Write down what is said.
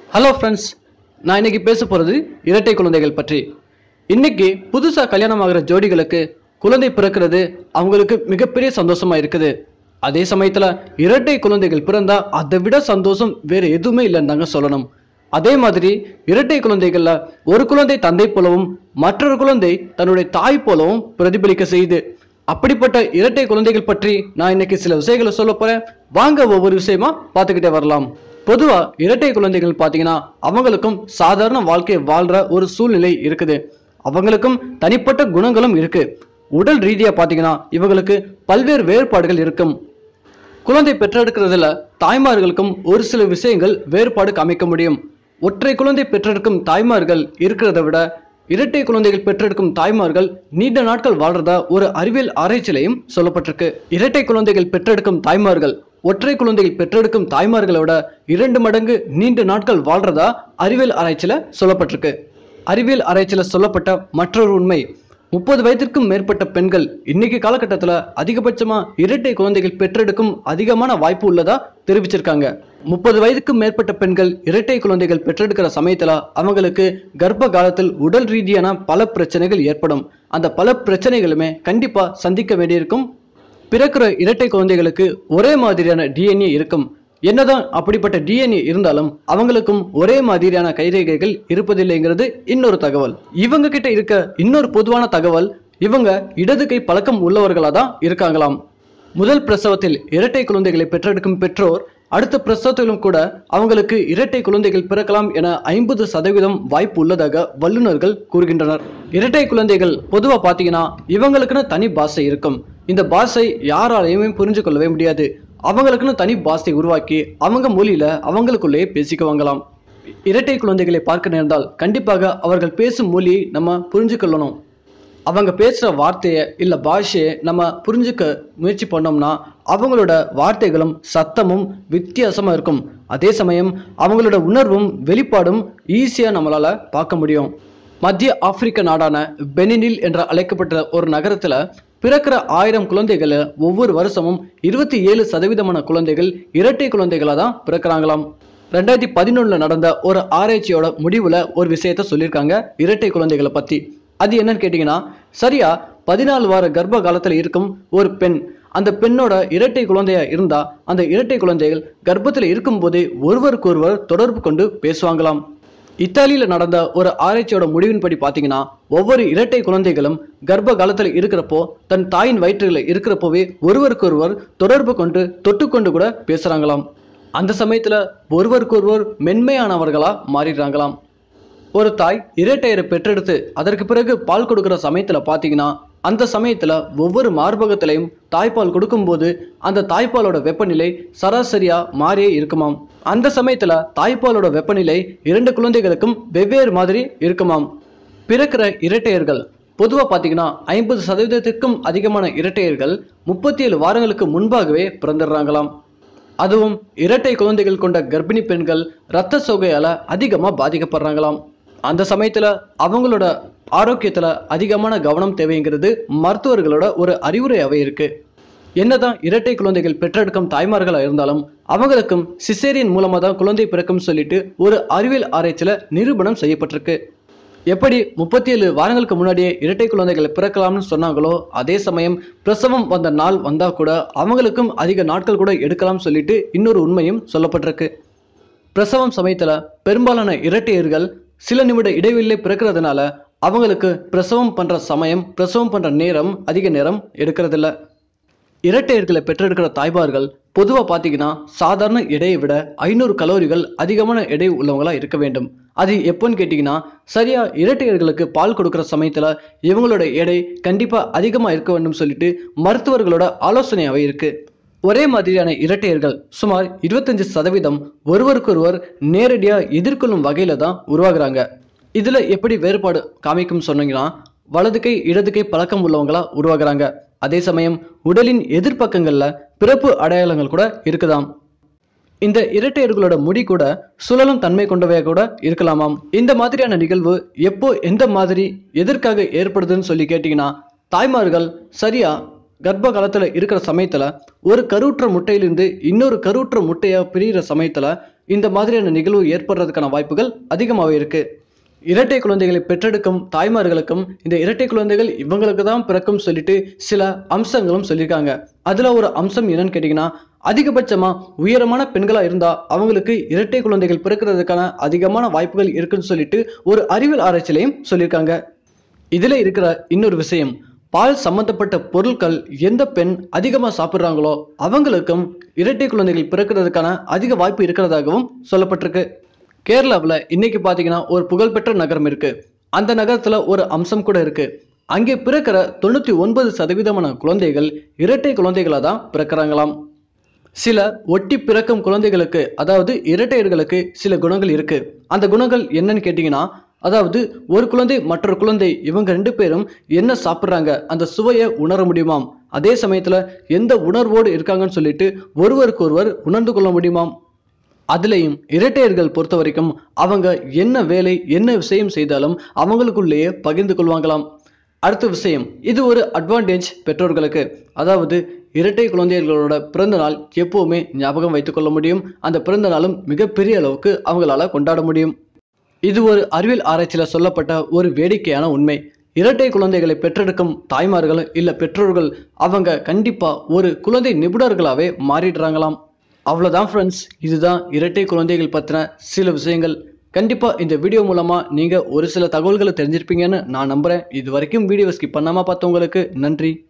hello friends நான் இன்னைக்கு பேச போகிறது இரட்டை குழந்தைகள் பற்றி இன்னைக்கு புதுசாக கல்யாணம் ஆகிற ஜோடிகளுக்கு குழந்தை பிறக்கிறது அவங்களுக்கு மிகப்பெரிய சந்தோஷமா இருக்குது அதே சமயத்தில் இரட்டை குழந்தைகள் பிறந்தா அதை விட சந்தோஷம் வேறு எதுவுமே இல்லைன்னு தாங்க சொல்லணும் அதே மாதிரி இரட்டை குழந்தைகள்ல ஒரு குழந்தை தந்தை போலவும் மற்றொரு குழந்தை தன்னுடைய தாய் போலவும் பிரதிபலிக்க செய்யுது அப்படிப்பட்ட இரட்டை குழந்தைகள் பற்றி நான் இன்னைக்கு சில விஷயங்களை சொல்ல போறேன் வாங்க ஒவ்வொரு விஷயமா பார்த்துக்கிட்டே வரலாம் பொதுவா இரட்டை குழந்தைகள் பார்த்தீங்கன்னா அவங்களுக்கும் சாதாரண வாழ்க்கையை வாழ்ற ஒரு சூழ்நிலை இருக்குது அவங்களுக்கும் தனிப்பட்ட குணங்களும் இருக்கு உடல் ரீதியா பார்த்தீங்கன்னா இவங்களுக்கு பல்வேறு வேறுபாடுகள் இருக்கும் குழந்தை பெற்றெடுக்கிறதுல தாய்மார்களுக்கும் ஒரு சில விஷயங்கள் வேறுபாடு காமிக்க முடியும் ஒற்றை குழந்தை பெற்றெடுக்கும் தாய்மார்கள் இருக்கிறத விட இரட்டை குழந்தைகள் பெற்றெடுக்கும் தாய்மார்கள் நீண்ட நாட்கள் வாழ்றதா ஒரு அறிவியல் ஆராய்ச்சியிலையும் சொல்லப்பட்டிருக்கு இரட்டை குழந்தைகள் பெற்றெடுக்கும் தாய்மார்கள் ஒற்றை குழந்தைகள் பெற்றெடுக்கும் தாய்மார்களோட இரண்டு மடங்கு நீண்ட நாட்கள் வாழ்றதா அறிவியல் ஆராய்ச்சியில சொல்லப்பட்டிருக்கு அறிவியல் ஆராய்ச்சியில சொல்லப்பட்ட மற்றொரு உண்மை முப்பது வயதிற்கும் மேற்பட்ட பெண்கள் இன்னைக்கு காலகட்டத்தில் அதிகபட்சமா இரட்டை குழந்தைகள் பெற்றெடுக்கும் அதிகமான வாய்ப்பு உள்ளதா தெரிவிச்சிருக்காங்க முப்பது வயதுக்கும் மேற்பட்ட பெண்கள் இரட்டை குழந்தைகள் பெற்றெடுக்கிற சமயத்துல அவங்களுக்கு கர்ப்ப காலத்தில் உடல் ரீதியான பல பிரச்சனைகள் ஏற்படும் அந்த பல பிரச்சனைகளுமே கண்டிப்பா சந்திக்க வேண்டியிருக்கும் பிறக்கிற இரட்டை குழந்தைகளுக்கு ஒரே மாதிரியான டிஎன்ஏ இருக்கும் என்னதான் அப்படிப்பட்ட டிஎன்ஏ இருந்தாலும் அவங்களுக்கும் ஒரே மாதிரியான கைரேகைகள் இருப்பதில்லைங்கிறது இன்னொரு தகவல் இவங்க கிட்ட இருக்க இன்னொரு பொதுவான தகவல் இவங்க இடது கை பழக்கம் உள்ளவர்களா தான் இருக்காங்களாம் முதல் பிரசவத்தில் இரட்டை குழந்தைகளை பெற்றெடுக்கும் பெற்றோர் அடுத்த பிரசவத்திலும் கூட அவங்களுக்கு இரட்டை குழந்தைகள் பிறக்கலாம் என ஐம்பது சதவீதம் வாய்ப்பு உள்ளதாக வல்லுநர்கள் கூறுகின்றனர் இரட்டை குழந்தைகள் பொதுவா பார்த்தீங்கன்னா இவங்களுக்குன்னு தனி பாஷை இருக்கும் இந்த பாஷை யாராலையுமே புரிஞ்சு கொள்ளவே முடியாது அவங்களுக்குன்னு தனி பாஷை உருவாக்கி அவங்க மொழியில அவங்களுக்குள்ளேயே பேசிக்குவாங்களாம் இரட்டை குழந்தைகளை பார்க்க நேர்ந்தால் கண்டிப்பாக அவர்கள் பேசும் மொழியை நம்ம புரிஞ்சு கொள்ளணும் அவங்க பேசுகிற வார்த்தையை இல்லை பாஷையை நம்ம புரிஞ்சுக்க முயற்சி பண்ணோம்னா அவங்களோட வார்த்தைகளும் சத்தமும் வித்தியாசமாக இருக்கும் அதே சமயம் அவங்களோட உணர்வும் வெளிப்பாடும் ஈஸியாக நம்மளால் பார்க்க முடியும் மத்திய ஆப்பிரிக்க நாடான பெனினில் என்ற அழைக்கப்பட்ட ஒரு நகரத்தில் பிறக்கிற ஆயிரம் குழந்தைகளை ஒவ்வொரு வருஷமும் இருபத்தி ஏழு சதவீதமான குழந்தைகள் இரட்டை குழந்தைகளாக தான் பிறக்கிறாங்களாம் ரெண்டாயிரத்தி பதினொன்றில் நடந்த ஒரு ஆராய்ச்சியோட முடிவில் ஒரு விஷயத்த சொல்லியிருக்காங்க இரட்டை குழந்தைகளை பற்றி அது என்னன்னு கேட்டிங்கன்னா சரியா பதினாலு வார கர்ப்ப காலத்தில் இருக்கும் ஒரு பெண் அந்த பெண்ணோட இரட்டை குழந்தையா இருந்தா அந்த இரட்டை குழந்தைகள் கர்ப்பத்தில் இருக்கும்போதே ஒருவருக்கொருவர் தொடர்பு கொண்டு பேசுவாங்களாம் இத்தாலியில் நடந்த ஒரு ஆராய்ச்சியோட முடிவின்படி பார்த்தீங்கன்னா ஒவ்வொரு இரட்டை குழந்தைகளும் கர்ப்ப காலத்தில் இருக்கிறப்போ தன் தாயின் வயிற்றில் இருக்கிறப்போவே ஒருவருக்கொருவர் தொடர்பு கொண்டு தொட்டுக்கொண்டு கூட பேசுறாங்களாம் அந்த சமயத்துல ஒருவருக்கொருவர் மென்மையானவர்களா மாறிடுறாங்களாம் ஒரு தாய் இரட்டையரை பெற்றெடுத்து அதற்கு பிறகு பால் கொடுக்குற சமயத்துல பார்த்தீங்கன்னா அந்த சமயத்துல ஒவ்வொரு மார்பகத்திலையும் தாய்ப்பால் கொடுக்கும்போது அந்த தாய்ப்பாலோட வெப்பநிலை சராசரியா மாறியே இருக்குமாம் அந்த சமயத்துல தாய்ப்பாலோட வெப்பநிலை இரண்டு குழந்தைகளுக்கும் வெவ்வேறு மாதிரி இருக்குமாம் பிறக்கிற இரட்டையர்கள் பொதுவாக பார்த்தீங்கன்னா ஐம்பது சதவீதத்திற்கும் அதிகமான இரட்டையர்கள் முப்பத்தி ஏழு வாரங்களுக்கு முன்பாகவே பிறந்துடுறாங்களாம் அதுவும் இரட்டை குழந்தைகள் கொண்ட கர்ப்பிணி பெண்கள் இரத்த சோகையால அதிகமாக பாதிக்கப்படுறாங்களாம் அந்த சமயத்துல அவங்களோட ஆரோக்கியத்துல அதிகமான கவனம் தேவைங்கிறது மருத்துவர்களோட ஒரு அறிவுரையாவே இருக்கு என்னதான் இரட்டை குழந்தைகள் பெற்றெடுக்கும் தாய்மார்களாக இருந்தாலும் அவங்களுக்கும் சிசேரியன் மூலமாக தான் குழந்தை பிறக்கும் சொல்லிட்டு ஒரு அறிவியல் ஆராய்ச்சியில் நிரூபணம் செய்யப்பட்டிருக்கு எப்படி முப்பத்தி ஏழு வாரங்களுக்கு முன்னாடியே இரட்டை குழந்தைகளை பிறக்கலாம்னு சொன்னாங்களோ அதே சமயம் பிரசவம் வந்த நாள் வந்தா கூட அவங்களுக்கும் அதிக நாட்கள் கூட எடுக்கலாம் சொல்லிட்டு இன்னொரு உண்மையும் சொல்லப்பட்டிருக்கு பிரசவம் சமயத்துல பெரும்பாலான இரட்டையர்கள் சில நிமிட இடைவெளியிலே பிறக்கிறதுனால அவங்களுக்கு பிரசவம் பண்ற சமயம் பிரசவம் பண்ற நேரம் அதிக நேரம் எடுக்கிறதில்ல இரட்டையர்களை பெற்றெடுக்கிற தாய்மார்கள் பொதுவாக பார்த்தீங்கன்னா சாதாரண எடையை விட ஐநூறு கலோரிகள் அதிகமான எடை உள்ளவங்களா இருக்க வேண்டும் அது எப்போன்னு கேட்டிங்கன்னா சரியா இரட்டையர்களுக்கு பால் கொடுக்குற சமயத்தில் இவங்களோட எடை கண்டிப்பாக அதிகமாக இருக்க வேண்டும் சொல்லிட்டு மருத்துவர்களோட ஆலோசனையாகவே இருக்கு ஒரே மாதிரியான இரட்டையர்கள் சுமார் இருபத்தஞ்சு சதவீதம் ஒருவருக்கொருவர் நேரடியாக எதிர்கொள்ளும் வகையில தான் உருவாகுறாங்க இதில் எப்படி வேறுபாடு காமிக்கும் சொன்னீங்கன்னா வலது கை இடது கை பழக்கம் உள்ளவங்களா உருவாகுறாங்க அதே சமயம் உடலின் எதிர்ப்பக்கங்கள்ல பிறப்பு அடையாளங்கள் கூட இருக்குதாம் இந்த இரட்டையர்களோட முடி கூட சுழலும் தன்மை கொண்டவையாக கூட இருக்கலாமாம் இந்த மாதிரியான நிகழ்வு எப்போ எந்த மாதிரி எதற்காக ஏற்படுதுன்னு சொல்லி கேட்டிங்கன்னா தாய்மார்கள் சரியா கர்ப்ப காலத்தில் இருக்கிற சமயத்தில் ஒரு கருவுற்ற முட்டையிலிருந்து இன்னொரு கருவுற்ற முட்டையை பிரிகிற சமயத்தில் இந்த மாதிரியான நிகழ்வு ஏற்படுறதுக்கான வாய்ப்புகள் அதிகமாகவே இருக்கு இரட்டை குழந்தைகளை பெற்றெடுக்கும் தாய்மார்களுக்கும் இந்த இரட்டை குழந்தைகள் இவங்களுக்கு தான் பிறக்கும் சொல்லிட்டு சில அம்சங்களும் சொல்லியிருக்காங்க அதுல ஒரு அம்சம் என்னன்னு கேட்டிங்கன்னா அதிகபட்சமா உயரமான பெண்களா இருந்தா அவங்களுக்கு இரட்டை குழந்தைகள் பிறக்கிறதுக்கான அதிகமான வாய்ப்புகள் இருக்குன்னு சொல்லிட்டு ஒரு அறிவியல் ஆராய்ச்சியிலையும் சொல்லியிருக்காங்க இதுல இருக்கிற இன்னொரு விஷயம் பால் சம்பந்தப்பட்ட பொருட்கள் எந்த பெண் அதிகமாக சாப்பிட்றாங்களோ அவங்களுக்கும் இரட்டை குழந்தைகள் பிறக்கிறதுக்கான அதிக வாய்ப்பு இருக்கிறதாகவும் சொல்லப்பட்டிருக்கு கேரளாவில் இன்னைக்கு பார்த்தீங்கன்னா ஒரு புகழ்பெற்ற நகரம் இருக்கு அந்த நகரத்தில் ஒரு அம்சம் கூட இருக்கு அங்கே பிறக்கிற தொண்ணூற்றி ஒன்பது சதவீதமான குழந்தைகள் இரட்டை குழந்தைகளாக தான் பிறக்கிறாங்களாம் சில ஒட்டி பிறக்கும் குழந்தைகளுக்கு அதாவது இரட்டையர்களுக்கு சில குணங்கள் இருக்கு அந்த குணங்கள் என்னன்னு கேட்டிங்கன்னா அதாவது ஒரு குழந்தை மற்றொரு குழந்தை இவங்க ரெண்டு பேரும் என்ன சாப்பிட்றாங்க அந்த சுவையை உணர முடியுமாம் அதே சமயத்தில் எந்த உணர்வோடு இருக்காங்கன்னு சொல்லிட்டு ஒருவருக்கு ஒருவர் உணர்ந்து கொள்ள முடியுமாம் அதுலேயும் இரட்டையர்கள் பொறுத்த வரைக்கும் அவங்க என்ன வேலை என்ன விஷயம் செய்தாலும் அவங்களுக்குள்ளேயே பகிர்ந்து கொள்வாங்களாம் அடுத்த விஷயம் இது ஒரு அட்வான்டேஜ் பெற்றோர்களுக்கு அதாவது இரட்டை குழந்தைகளோட பிறந்த நாள் எப்போவுமே ஞாபகம் வைத்துக்கொள்ள முடியும் அந்த பிறந்த நாளும் மிகப்பெரிய அளவுக்கு அவங்களால கொண்டாட முடியும் இது ஒரு அறிவியல் ஆராய்ச்சியில் சொல்லப்பட்ட ஒரு வேடிக்கையான உண்மை இரட்டை குழந்தைகளை பெற்றெடுக்கும் தாய்மார்கள் இல்லை பெற்றோர்கள் அவங்க கண்டிப்பாக ஒரு குழந்தை நிபுணர்களாகவே மாறிடுறாங்களாம் அவ்வளோதான் ஃப்ரெண்ட்ஸ் இதுதான் இரட்டை குழந்தைகள் பற்றின சில விஷயங்கள் கண்டிப்பாக இந்த வீடியோ மூலமாக நீங்கள் ஒரு சில தகவல்களை தெரிஞ்சிருப்பீங்கன்னு நான் நம்புகிறேன் இது வரைக்கும் வீடியோ ஸ்கிப் பண்ணாமல் பார்த்தவங்களுக்கு நன்றி